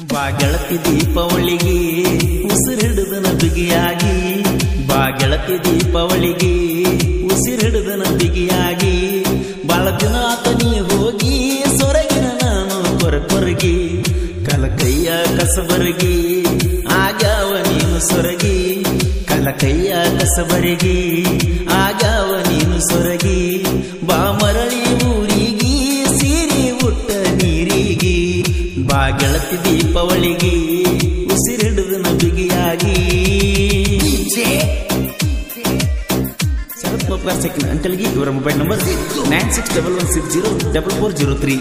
ಬಾ ಗೆಳತಿ ದೀಪಾವಳಿಗೆ ಉಸಿರಿಡಿದನ ಬಿಗಿಯಾಗಿ ಬಾ ಗೆಳತಿ ದೀಪಾವಳಿಗೆ ಉಸಿರಿಡಿದನ ಬಿಗಿಯಾಗಿ ಬಾಳ ದಿನ ಆತ ನೀ ಹೋಗಿ ಸೊರಗಿನ ನಾನು ಕೊರ ಕೊರಗಿ ಕಲಕೈಯ ಕಸಬರಗಿ ಆಗ್ಯಾವ ನೀನು ಸೊರಗಿ ಕಲಕೈಯ ಕಸಬರಗಿ ಆಗ್ಯಾವ ನೀನು ಸೊರಗಿ ಬಾ ಮರಳಿ ಊರಿಗೆ ಸೀರಿ ಉಟ್ಟ ನೀರಿಗೆ ಬಾ ಗೆಳತಿ ದೀಪಾವಳಿಗೆ ಉಸಿರಿಡಿದ ಬಿಗಿಯಾಗಿ ಶರತ್ ಮೋಪ್ಗಾರ್ ಸೆಕೆಂಡ್ ಅಂಕಲ್ಗೆ ಇವರ mobile number nine six double one six zero double four zero three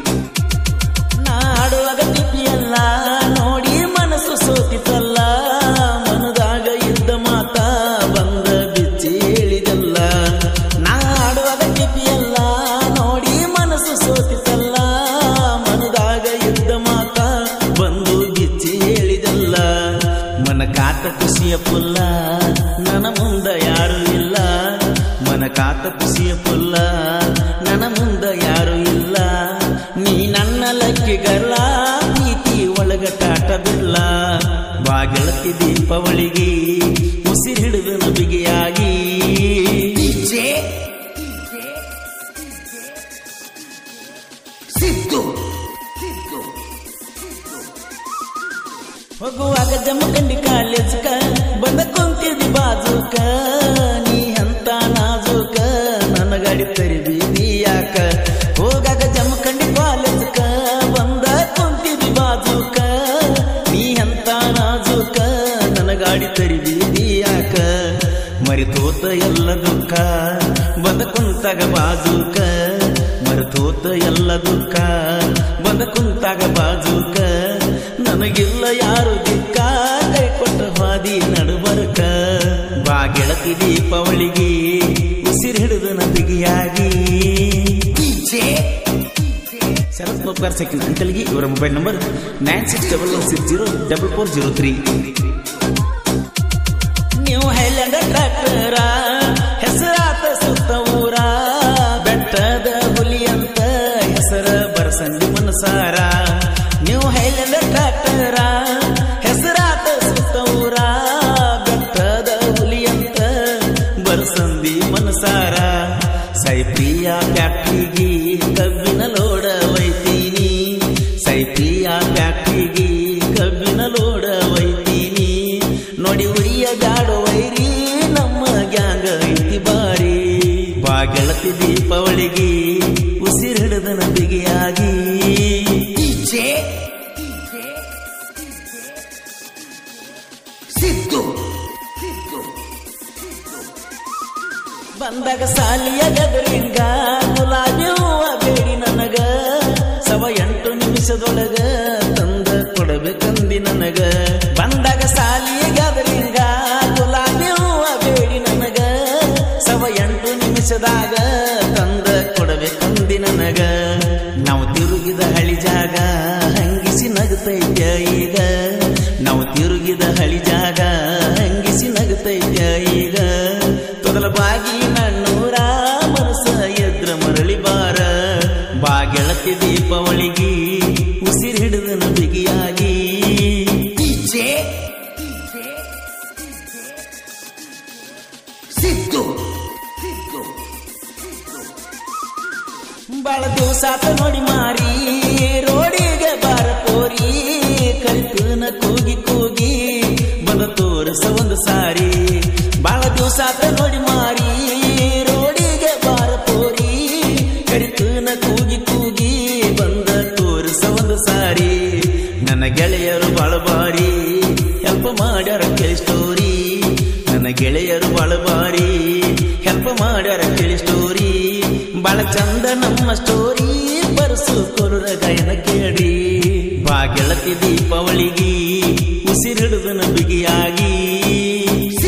ನಾಡುವಾಗ ತಿಪ್ಪಿಯಲ್ಲ ನೋಡಿ ಮನಸ್ಸು ಸೋತಿತಲ್ಲ ಮನದಾಗ ಇದ್ದ ಮಾತ ಬಂದ ಬಿಚ್ಚಿ ಹೇಳಿದಲ್ಲ ನಾಡುವಾಗ ತಿಪ್ಪಿಯಲ್ಲ ನೋಡಿ ಮನಸ್ಸು ಸೋತಿತಲ್ಲ ಮನದಾಗ ಇದ್ದ ಮಾತ ಬಂದು ಬಿಚ್ಚಿ ಹೇಳಿದಲ್ಲ ಮನ ಕಾತ ಖುಷಿಯ ಪುಲ್ಲ ನನ್ನ ಮುಂದ ಯಾರು ಇಲ್ಲ ಮನ ಕಾತ ಖುಷಿಯ ಪುಲ್ಲ ನನ್ನ ಮುಂದ ಯಾರು ಇಲ್ಲ ನೀ ನನ್ನ ಲಕ್ಕಿಗಲ್ಲ ಪ್ರೀತಿ ಒಳಗಟಾಟದಿಲ್ಲ ಬಾ ಗೆಳತಿ ದೀಪಾವಳಿಗೆ ಉಸಿರಿಡಿದ ಬಿಗಿಯಾಗಿ ಸಿದ್ದು ಹೋಗುವಾಗ ಜಮಖಂಡಿ ಕಾಲೇಜ್ಕ ಬಂದ ಕುಂತಿದ್ದಿ ಬಾಜುಕ ನೀ ಅಂತ ನಾಜುಕ ನನ್ನ ಗಾಡಿ ತರಿಬೀದಿ ಯಾಕ ಹೋಗಾಗ ಜಮಖಂಡಿ ಕಾಲೇಜ್ಕ ಬಂದ ಕುಂತಿದ್ದಿ ಬಾಜುಕ ನೀ ಅಂತ ನಾಜುಕ ನನ್ನ ಗಾಡಿ ತರಿಬೀದಿ ಯಾಕ ಮರಿತೋತ ಎಲ್ಲ ದುಃಖ ಬಂದ ಕುಂತಾಗ ಬಾಜುಕ ಮರೆತೋತ ಎಲ್ಲ ದುಃಖ ಬಂದ ಕುಂತಾಗ ಬಾಜುಕ ನನಗಿಲ್ಲ ಯಾರು ದಿಕ್ಕ ಕೈ ಕೊಟ್ಟ ಹಾದಿ ನಡುಬರ್ಕ ಬಾ ಗೆಳತಿ ದೀಪಾವಳಿಗೆ ಉಸಿರು ಹಿಡಿದು ನದಿಗೆಯಾಗಿ ಶರತ್ ಮೋಪ್ಗಾರ್ ಸೆಕೆಂಡ್ ಅಂಕಲ್ಗೆ ಇವರ mobile number nine six double one six zero double four zero three ನೀವು ಹೈಲ್ಯಾಂಡ್ ಟ್ರ್ಯಾಕ್ಟರ ಹೆಸರಾತ ಸುತ್ತ ಊರ ಬೆಟ್ಟದ ಹುಲಿ ಅಂತ ಹೆಸರ ಬರ್ಸಂದಿ ಮನಸಾರ ನೀವು ಹೈಲ್ಯಾಂಡ್ ಟ್ರ್ಯಾಕ್ಟರ ಹೆಸರಾತ ಸುತ್ತ ಊರ ಬೆಟ್ಟದ ಹುಲಿ ಅಂತ ಬರ್ಸಂದಿ ಮನಸಾರ ಸೈಪ್ರಿಯ ಫ್ಯಾಕ್ಟ್ರಿಗೆ ಕಬ್ಬಿನ ಲೋಡ ಒಯ್ತೀನಿ ಸೈಪ್ರಿಯ ಫ್ಯಾಕ್ಟ್ರಿಗೆ ಕಬ್ಬಿನ ಲೋಡ ಒಯ್ತೀನಿ ನೋಡಿ ಉರಿಯ ಗಾಡ ವೈರಿ ನಮ್ಮ ಗ್ಯಾಂಗ ಐತಿ ಬಾರಿ ಬಾ ಗೆಳತಿ ದೀಪಾವಳಿಗೆ ಉಸಿರಿಡದನ ಬಿಗಿಯಾಗಿ ಸಿದ್ದು ಬಂದಾಗ ಸಾಲಿಯ ಗದರಿಂಗ ಗುಲಾಬಿ ಹೂವ ಬೇಡಿ ನನಗ ಸವ ಎಂಟು ನಿಮಿಷದೊಳಗ ತಂದ ಕೊಡಬೇಕಂದಿ ನನಗ ಬಂದಾಗ ಸಾಲಿಯ ಗದರಿಂಗ ಗುಲಾಬಿ ಹೂವ ಬೇಡಿ ನನಗ ಸವ ಎಂಟು ನಿಮಿಷದಾಗ ತಂದ ಕೊಡಬೇಕಂದಿ ನನಗ ನಾವು ತಿರುಗಿದ ಹಳಿ ಜಾಗ ಹಂಗಿಸಿ ನಗತೈತ್ಯ ಈಗ ನಾವು ತಿರುಗಿದ ಹಳಿ ಜಾಗ ಹಂಗಿಸಿ ನಗತೈತ್ಯ ಈಗ ತೊದಲ ಬಾಗಿ ನನ್ನೂರ ಮನಸ ಎದ್ರ ಮರಳಿ ಬಾರ ಬಾ ಗೆಳತಿ ದೀಪಾವಳಿಗೆ ಉಸಿರು ಹಿಡಿದ ಬಿಗಿಯಾಗಿ ಸಿದ್ದು ಬಾಳ ದಿವಸ ನೋಡಿ ಮಾರಿ ರೋಡಿಗೆ ಬಾರ ಕೋರಿ ಕಲಿತನ ಕೂಗಿ ಕೂಗಿ ಬಂದ ತೋರಿಸ ಒಂದು ಸಾರಿ ಬಾಳ ದಿವಸ ನೋಡಿ ಮಾರಿ ರೋಡಿಗೆ ಬಾರ ಕೋರಿ ಕರಿತನ ಕೂಗಿ ಕೂಗಿ ಬಂದ ತೋರಿಸ ಒಂದು ಸಾರಿ ನನ್ನ ಗೆಳೆಯರು ಬಾಳ ಬಾರಿ ಹೆಲ್ಪ್ ಮಾಡ್ಯಾರ ಕೇಳಿ ಸ್ಟೋರಿ ನನ್ನ ಗೆಳೆಯರು ಬಾಳ ಬಾರಿ ಹೆಲ್ಪ್ ಮಾಡ್ಯಾರ ಕೇಳಿ ಸ್ಟೋರಿ ಬಾಳ ಚಂದ ನಮ್ಮ ಸ್ಟೋರಿ ಬರ್ಸು ಕೊರುರ ಗಾಯನ ಕೇಳಿ ಬಾ ಗೆಳತಿ ದೀಪಾವಳಿಗೆ ಉಸಿರಿಡುದನ ಬಿಗಿಯಾಗಿ